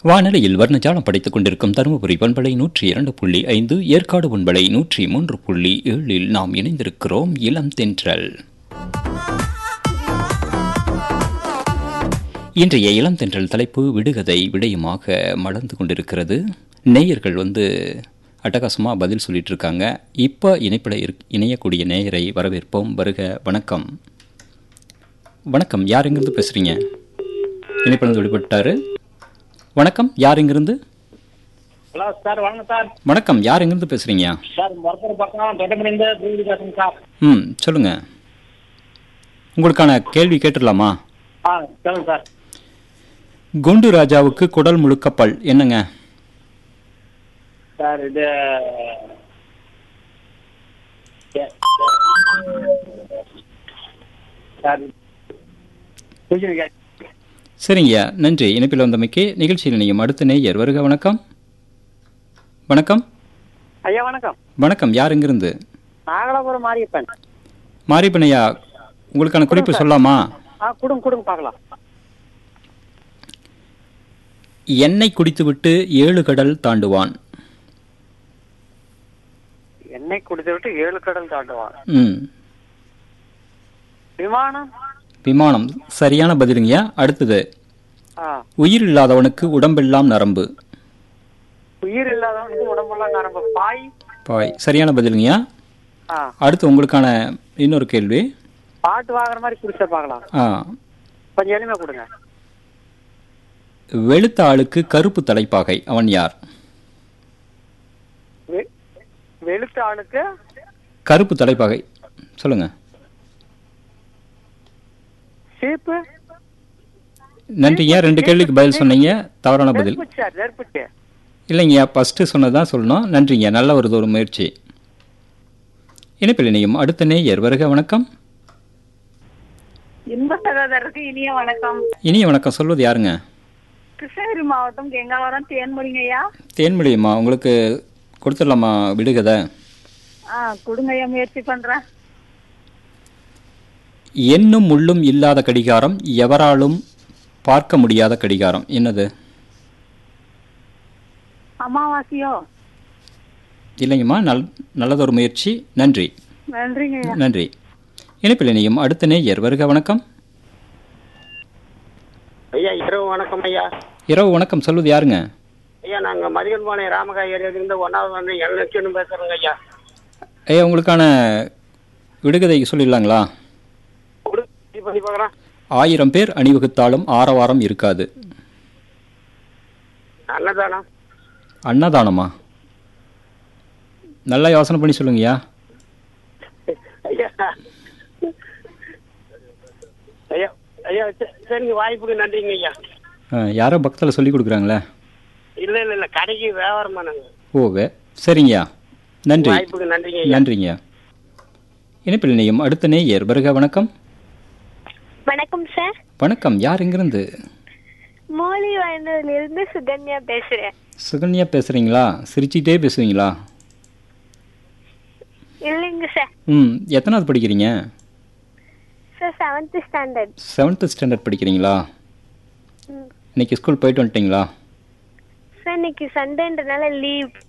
வானொலியில் வர்ணஜாலம் படைத்துக் கொண்டிருக்கும் தருமபுரி பண்பலை நூற்றி இரண்டு புள்ளி ஐந்து ஏற்காடு பண்பலை நூற்றி மூன்று புள்ளி ஏழில் நாம் இணைந்திருக்கிறோம் இளம் தென்றல் இன்றைய இளம் தென்றல் தலைப்பு விடுகதை விடயமாக மலர்ந்து கொண்டிருக்கிறது நேயர்கள் வந்து அட்டகாசமாக பதில் சொல்லிட்டு இருக்காங்க இப்போ இணைப்பில் இருக் இணையக்கூடிய நேயரை வரவேற்போம் வருக வணக்கம் வணக்கம் யார் எங்கிருந்து பேசுகிறீங்க இணைப்பில் விடுபட்டாரு வணக்கம் யார் எங்கிருந்து ஹலோ சார் வணக்கம் சார் வணக்கம் யார் எங்கிருந்து பேசுகிறீங்க சார் மருத்துவர் பக்கம் தொட்டமணிந்து பூமி பேசுங்க சார் ம் சொல்லுங்கள் உங்களுக்கான கேள்வி கேட்டுடலாமா ஆ சொல்லுங்க சார் குண்டு ராஜாவுக்கு குடல் முழுக்க பல் என்னங்க சார் இது சார் புரிஞ்சுங்க சரிங்கய்யா நன்றி இணைப்பில் வந்தமைக்கு நிகழ்ச்சியில் இணையும் அடுத்த நேயர் வருக வணக்கம் வணக்கம் ஐயா வணக்கம் வணக்கம் யார் எங்கிருந்து நாகலாபுரம் மாரியப்பன் மாரிப்பனையா உங்களுக்கான குறிப்பு சொல்லாமா ஆ கொடுங்க கொடுங்க பார்க்கலாம் எண்ணெய் குடித்துவிட்டு ஏழு கடல் தாண்டுவான் எண்ணெய் குடித்து விட்டு ஏழு கடல் தாண்டுவான் ம் விமானம் விமானம் சரியான பதிலுங்கய்யா அடுத்தது ஆ உயிர் இல்லாதவனுக்கு உடம்பெல்லாம் நரம்பு உயிர் இல்லாதவனுக்கு உடம்பெல்லாம் நரம்பு பாய் பாய் சரியான பதிலுங்கய்யா ஆ அடுத்து உங்களுக்கான இன்னொரு கேள்வி பாட்டு வாங்குற மாதிரி குடிச்ச பார்க்கலாம் ஆ கொஞ்சம் எளிமையா கொடுங்க வெளுத்த ஆளுக்கு கருப்பு தலைப்பாகை அவன் யார் வெ- வெளுத்த ஆளுக்கு கருப்பு தலைப்பாகை சொல்லுங்க சீப்பு நன்றிங்க ரெண்டு கேள்விக்கு பதில் சொன்னீங்க தவறான பதில் நெருப்புச்சு சார் நெருப்புச்சு இல்லைங்கய்யா ஃபஸ்ட்டு சொன்னதான் சொல்லணும் நன்றிங்க நல்ல ஒரு ஒரு முயற்சி இணைப்பில் இணையும் அடுத்த நேயர் வருக வணக்கம் இன்ப சகோதரருக்கு இனிய வணக்கம் இனிய வணக்கம் சொல்வது யாருங்க கிருஷ்ணகிரி மாவட்டம் கெங்காவரம் தேன்மொழிங்கய்யா தேன்மொழியம்மா உங்களுக்கு கொடுத்துடலாமா விடுகதை ஆ கொடுங்கய்யா முயற்சி பண்றேன் எண்ணும் முள்ளும் இல்லாத கடிகாரம் எவராலும் பார்க்க முடியாத கடிகாரம் என்னது அமாவாசையோ இல்லைங்கம்மா நல் நல்லதொரு முயற்சி நன்றி நன்றிங்கய்யா நன்றி இணைப்பில் இணையும் அடுத்த நேயர் வருக வணக்கம் ஐயா இரவு வணக்கம் ஐயா இரவு வணக்கம் சொல்வது யாருங்க ஐயா நாங்க மதிகன் பாளையம் ராமகாய் ஏரியாவிலிருந்து ஒன்னாவது வந்து எல் லட்சம் பேசுறோங்க ஐயா ஐயா உங்களுக்கான விடுகதை சொல்லிடலாங்களா கொடுங்க, இது பண்ணி பார்க்குறேன் ஆயிரம் பேர் அணிவகுத்தாலும் ஆரவாரம் இருக்காது அன்னதானா அன்னதானமா நல்லா யோசனை பண்ணி சொல்லுங்கய்யா ஐயா ஐயா ஐயா சரி- சரிங்க வாய்ப்புக்கு நன்றிங்க ஐயா ஆ, யாரோ பக்கத்தில் சொல்லி கொடுக்குறாங்களே இல்ல இல்ல இல்ல கடைக்கு வியாபாரமா நாங்க ஓ வே சரிங்கய்யா நன்றி வாய்ப்புக்கு நன்றிங்க ஐயா நன்றிங்க இணைப்பில் இணையும் அடுத்த நேயர் வருக வணக்கம் வணக்கம் சார் வணக்கம் யார் எங்கிருந்து மோலி இருந்து சுகன்யா பேசுறேன் சுகன்யா பேசுகிறீங்களா சிரிச்சிட்டே பேசுவீங்களா இல்லைங்க சார் ம் எத்தனாவது படிக்கிறீங்க sir seventh standard seventh standard படிக்கிறீங்களா இன்னைக்கு ஸ்கூல் போயிட்டு வந்துட்டீங்களா சார் இன்னைக்கு சண்டேன்றனால லீவ்